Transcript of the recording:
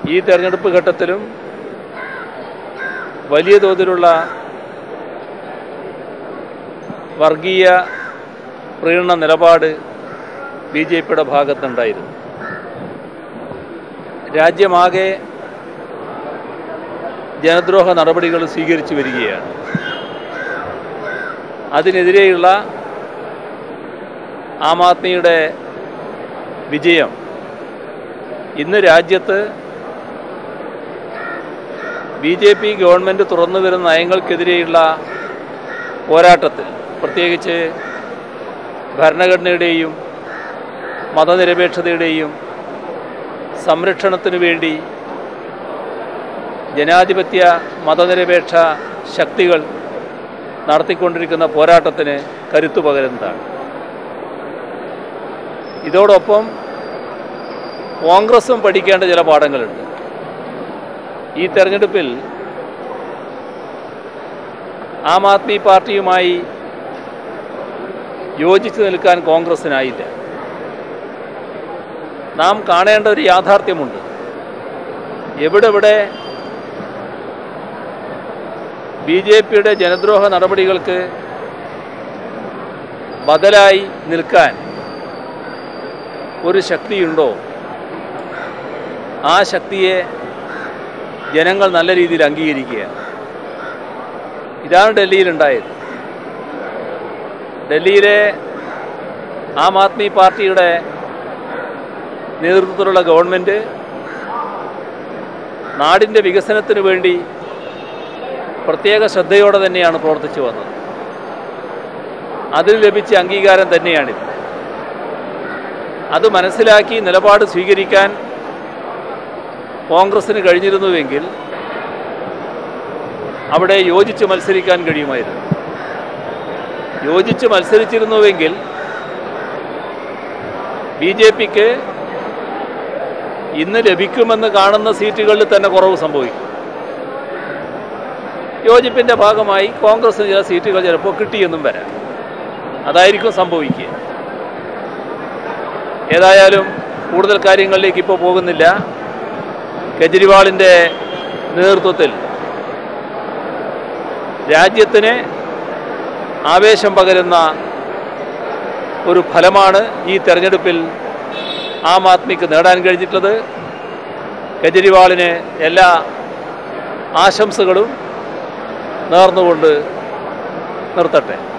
ഈ തെരഞ്ഞെടുപ്പ് ഘട്ടത്തിലും വലിയ തോതിലുള്ള വർഗീയ പ്രീണന നിലപാട് ബി ജെ പിയുടെ ഭാഗത്തുണ്ടായിരുന്നു രാജ്യമാകെ ജനദ്രോഹ നടപടികൾ സ്വീകരിച്ചു വരികയാണ് അതിനെതിരെയുള്ള ആം ആദ്മിയുടെ വിജയം ഇന്ന് രാജ്യത്ത് ബി ജെ പി ഗവൺമെൻറ് തുറന്നു വരുന്ന നയങ്ങൾക്കെതിരെയുള്ള പോരാട്ടത്തിൽ പ്രത്യേകിച്ച് ഭരണഘടനയുടെയും മതനിരപേക്ഷതയുടെയും സംരക്ഷണത്തിനു വേണ്ടി ജനാധിപത്യ മതനിരപേക്ഷ ശക്തികൾ നടത്തിക്കൊണ്ടിരിക്കുന്ന പോരാട്ടത്തിന് കരുത്തു പകരുന്നതാണ് ഇതോടൊപ്പം കോൺഗ്രസും പഠിക്കേണ്ട ചില പാഠങ്ങളുണ്ട് ഈ തെരഞ്ഞെടുപ്പിൽ ആം ആദ്മി പാർട്ടിയുമായി യോജിച്ചു നിൽക്കാൻ കോൺഗ്രസിനായില്ല നാം കാണേണ്ട ഒരു യാഥാർത്ഥ്യമുണ്ട് എവിടെവിടെ ബി ജെ പിയുടെ ജനദ്രോഹ നടപടികൾക്ക് ബദലായി നിൽക്കാൻ ഒരു ശക്തിയുണ്ടോ ആ ശക്തിയെ ജനങ്ങൾ നല്ല രീതിയിൽ അംഗീകരിക്കുകയാണ് ഇതാണ് ഡൽഹിയിലുണ്ടായത് ഡൽഹിയിലെ ആം ആദ്മി പാർട്ടിയുടെ നേതൃത്വത്തിലുള്ള ഗവൺമെൻറ് നാടിൻ്റെ വികസനത്തിന് വേണ്ടി പ്രത്യേക ശ്രദ്ധയോടെ തന്നെയാണ് പ്രവർത്തിച്ചു വന്നത് അതിന് ലഭിച്ച അംഗീകാരം തന്നെയാണിത് അത് മനസ്സിലാക്കി നിലപാട് സ്വീകരിക്കാൻ കോൺഗ്രസ്സിന് കഴിഞ്ഞിരുന്നുവെങ്കിൽ അവിടെ യോജിച്ച് മത്സരിക്കാൻ കഴിയുമായിരുന്നു യോജിച്ച് മത്സരിച്ചിരുന്നുവെങ്കിൽ ബി ജെ പിക്ക് ഇന്ന് ലഭിക്കുമെന്ന് കാണുന്ന സീറ്റുകളിൽ തന്നെ കുറവ് സംഭവിക്കും യോജിപ്പിൻ്റെ ഭാഗമായി കോൺഗ്രസിന് ചില സീറ്റുകൾ ചിലപ്പോൾ കിട്ടിയെന്നും വരാം അതായിരിക്കും സംഭവിക്കുക ഏതായാലും കൂടുതൽ കാര്യങ്ങളിലേക്ക് ഇപ്പോൾ പോകുന്നില്ല കെജ്രിവാളിൻ്റെ നേതൃത്വത്തിൽ രാജ്യത്തിന് ആവേശം പകരുന്ന ഒരു ഫലമാണ് ഈ തെരഞ്ഞെടുപ്പിൽ ആം ആദ്മിക്ക് നേടാൻ കഴിഞ്ഞിട്ടുള്ളത് കെജ്രിവാളിന് എല്ലാ ആശംസകളും നേർന്നുകൊണ്ട് നിർത്തട്ടെ